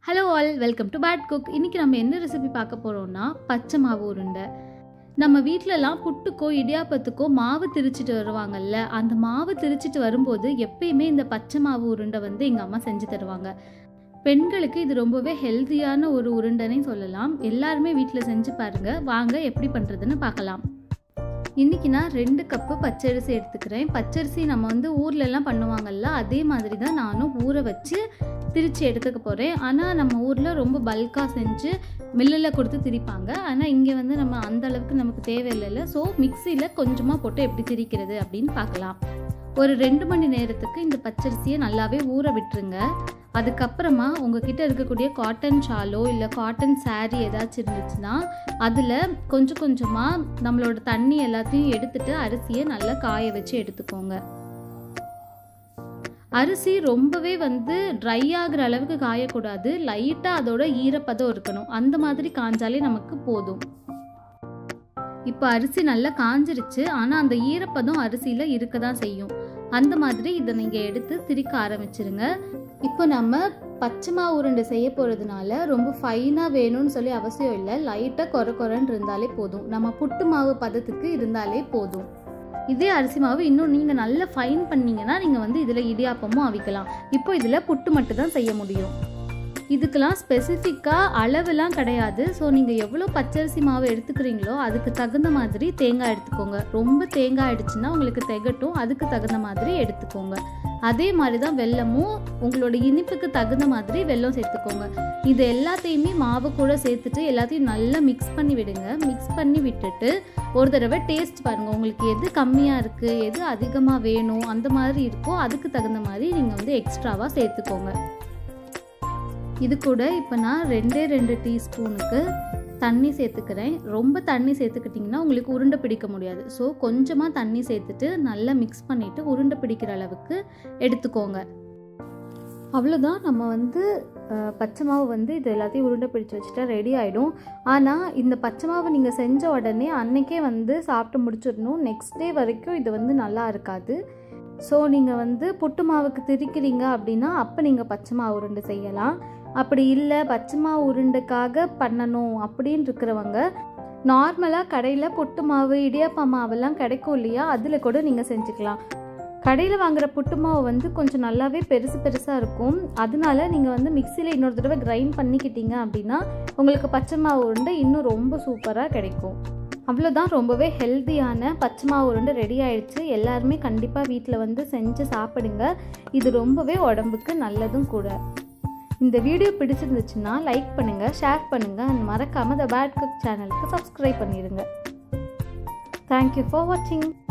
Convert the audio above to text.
hello all welcome to bad cook இன்றைக்கி நம்ம என்ன ரெசிபி பார்க்க போகிறோம்னா பச்சை மாவு உருண்டை நம்ம வீட்டிலலாம் புட்டுக்கோ இடியாப்பத்துக்கோ மாவு திரிச்சிட்டு வருவாங்கல்ல அந்த மாவு திரிச்சிட்டு வரும்போது எப்பயுமே இந்த பச்சை மாவு உருண்டை வந்து எங்கள் அம்மா செஞ்சு தருவாங்க பெண்களுக்கு இது ரொம்பவே ஹெல்த்தியான ஒரு உருண்டைனே சொல்லலாம் எல்லாருமே வீட்டில் செஞ்சு பாருங்கள் வாங்க எப்படி பண்ணுறதுன்னு பார்க்கலாம் இன்றைக்கி நான் ரெண்டு கப்பு பச்சரிசி எடுத்துக்கிறேன் பச்சரிசி நம்ம வந்து ஊர்லெலாம் பண்ணுவாங்கல்ல அதே மாதிரி தான் நானும் ஊற வச்சு திரிச்சு எடுத்துக்க போகிறேன் ஆனால் நம்ம ஊரில் ரொம்ப பல்காக செஞ்சு மில்லில் கொடுத்து திரிப்பாங்க ஆனால் இங்கே வந்து நம்ம அந்த அளவுக்கு நமக்கு தேவையில்லைல்ல ஸோ மிக்சியில் கொஞ்சமாக போட்டு எப்படி திரிக்கிறது அப்படின்னு பார்க்கலாம் ஒரு ரெண்டு மணி நேரத்துக்கு இந்த பச்சரிசியை நல்லாவே ஊற விட்டுருங்க அதுக்கப்புறமா உங்ககிட்ட இருக்கக்கூடிய காட்டன் ஷாலோ இல்லை காட்டன் சாரீ ஏதாச்சும் இருந்துச்சுன்னா அதில் கொஞ்சம் கொஞ்சமாக நம்மளோட தண்ணி எல்லாத்தையும் எடுத்துட்டு அரிசியை நல்லா காய வச்சு எடுத்துக்கோங்க அரிசி ரொம்பவே வந்து ட்ரை ஆகிற அளவுக்கு காயக்கூடாது லைட்டாக அதோட ஈரப்பதம் இருக்கணும் அந்த மாதிரி காஞ்சாலே நமக்கு போதும் இப்போ அரிசி நல்லா காஞ்சிருச்சு ஆனால் அந்த ஈரப்பதம் அரிசியில் இருக்க தான் செய்யும் அந்த மாதிரி இதை நீங்கள் எடுத்து திரிக்க ஆரம்பிச்சிருங்க இப்போ நம்ம பச்சை மாவு உருண்டை செய்ய போகிறதுனால ரொம்ப ஃபைனாக வேணும்னு சொல்லி அவசியம் இல்லை லைட்டாக கொர கொரன்னு இருந்தாலே போதும் நம்ம புட்டு மாவு பதத்துக்கு இருந்தாலே போதும் இதே அரிசி மாவு இன்னும் நீங்கள் நல்லா ஃபைன் பண்ணீங்கன்னா நீங்கள் வந்து இதில் இடியாப்பமும் அவிக்கலாம் இப்போ இதில் புட்டு மட்டும் தான் செய்ய முடியும் இதுக்கெல்லாம் ஸ்பெசிஃபிக்காக அளவெல்லாம் கிடையாது ஸோ நீங்கள் எவ்வளோ பச்சரிசி மாவு எடுத்துக்கிறீங்களோ அதுக்கு தகுந்த மாதிரி தேங்காய் எடுத்துக்கோங்க ரொம்ப தேங்காய் ஆயிடுச்சுன்னா உங்களுக்கு திகட்டும் அதுக்கு தகுந்த மாதிரி எடுத்துக்கோங்க அதே மாதிரி தான் வெல்லமும் உங்களோட இனிப்புக்கு தகுந்த மாதிரி வெல்லம் சேர்த்துக்கோங்க இது எல்லாத்தையுமே மாவு கூட சேர்த்துட்டு எல்லாத்தையும் நல்லா மிக்ஸ் பண்ணி விடுங்க மிக்ஸ் பண்ணி விட்டுட்டு ஒரு தடவை டேஸ்ட் பாருங்கள் உங்களுக்கு எது கம்மியாக இருக்குது எது அதிகமாக வேணும் அந்த மாதிரி இருக்கோ அதுக்கு தகுந்த மாதிரி நீங்கள் வந்து எக்ஸ்ட்ராவாக சேர்த்துக்கோங்க இது கூட இப்போ நான் ரெண்டே ரெண்டு டீஸ்பூனுக்கு தண்ணி சேர்த்துக்கிறேன் ரொம்ப தண்ணி சேர்த்துக்கிட்டிங்கன்னா உங்களுக்கு உருண்டை பிடிக்க முடியாது ஸோ கொஞ்சமாக தண்ணி சேர்த்துட்டு நல்லா மிக்ஸ் பண்ணிவிட்டு உருண்டை பிடிக்கிற அளவுக்கு எடுத்துக்கோங்க அவ்வளோதான் நம்ம வந்து பச்சை மாவு வந்து இது எல்லாத்தையும் உருண்டை பிடிச்சி வச்சுட்டா ரெடி ஆகிடும் ஆனால் இந்த பச்சை மாவு நீங்கள் செஞ்ச உடனே அன்னைக்கே வந்து சாப்பிட்டு முடிச்சிடணும் நெக்ஸ்ட் டே வரைக்கும் இது வந்து நல்லா இருக்காது ஸோ நீங்கள் வந்து புட்டு மாவுக்கு திரிக்கிறீங்க அப்படின்னா அப்போ நீங்கள் பச்சை மாவு உருண்டை செய்யலாம் அப்படி இல்லை பச்சை மாவு உருண்டைக்காக பண்ணணும் அப்படின்னு இருக்கிறவங்க நார்மலாக கடையில் புட்டு மாவு இடியாப்பா மாவெல்லாம் கிடைக்கும் இல்லையா அதில் கூட நீங்கள் செஞ்சுக்கலாம் கடையில் வாங்குகிற புட்டு மாவு வந்து கொஞ்சம் நல்லாவே பெருசு பெருசாக இருக்கும் அதனால நீங்கள் வந்து மிக்சியில் இன்னொரு தடவை கிரைண்ட் பண்ணிக்கிட்டீங்க அப்படின்னா உங்களுக்கு பச்சை மாவு உருண்டை இன்னும் ரொம்ப சூப்பராக கிடைக்கும் அவ்வளோதான் ரொம்பவே ஹெல்த்தியான பச்சை மாவு உருண்டை ரெடி ஆயிடுச்சு எல்லாருமே கண்டிப்பாக வீட்டில் வந்து செஞ்சு சாப்பிடுங்க இது ரொம்பவே உடம்புக்கு நல்லதும் கூட இந்த வீடியோ பிடிச்சிருந்துச்சுன்னா லைக் பண்ணுங்கள் ஷேர் பண்ணுங்கள் அண்ட் மறக்காமல் த பேட் குக் சேனலுக்கு சப்ஸ்கிரைப் பண்ணிடுங்க தேங்க்யூ ஃபார் வாட்சிங்